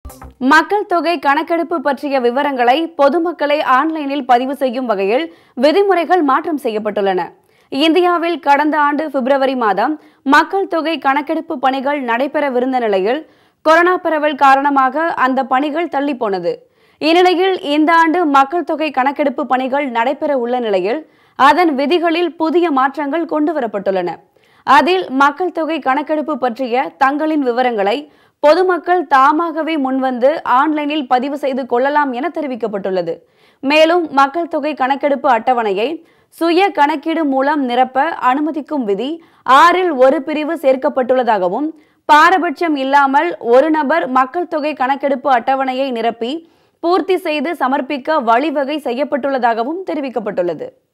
மக்கள் தொகை கணக்கெடுப்பு பற்றிய விவரங்களை பொதுமக்களை ஆன்லைனில் பதிவு செய்யும் வகையில் விதிமுறைகள் மாற்றம் செய்யப்பட்டுள்ளன இந்தியாவில் கடந்த ஆண்டு பிப்ரவரி மாதம் மக்கள் தொகை கணக்கெடுப்பு பணிகள் நடைபெறவிருந்த நிலையில் கொரோனா பரவல் காரணமாக அந்த பணிகள் தள்ளி போனது இந்நிலையில் இந்த ஆண்டு மக்கள் தொகை கணக்கெடுப்பு பணிகள் நடைபெற உள்ள நிலையில் அதன் விதிகளில் புதிய மாற்றங்கள் கொண்டு வரப்பட்டுள்ளன அதில் மக்கள் தொகை கணக்கெடுப்பு பற்றிய தங்களின் விவரங்களை பொதுமக்கள் தாமாகவே முன்வந்து ஆன்லைனில் பதிவு செய்து கொள்ளலாம் என தெரிவிக்கப்பட்டுள்ளது மேலும் மக்கள் தொகை கணக்கெடுப்பு அட்டவணையை சுய கணக்கீடு மூலம் நிரப்ப அனுமதிக்கும் விதி ஆறில் ஒரு பிரிவு சேர்க்கப்பட்டுள்ளதாகவும் பாரபட்சம் இல்லாமல் ஒரு நபர் மக்கள் தொகை கணக்கெடுப்பு அட்டவணையை நிரப்பி பூர்த்தி செய்து சமர்ப்பிக்க வழிவகை செய்யப்பட்டுள்ளதாகவும் தெரிவிக்கப்பட்டுள்ளது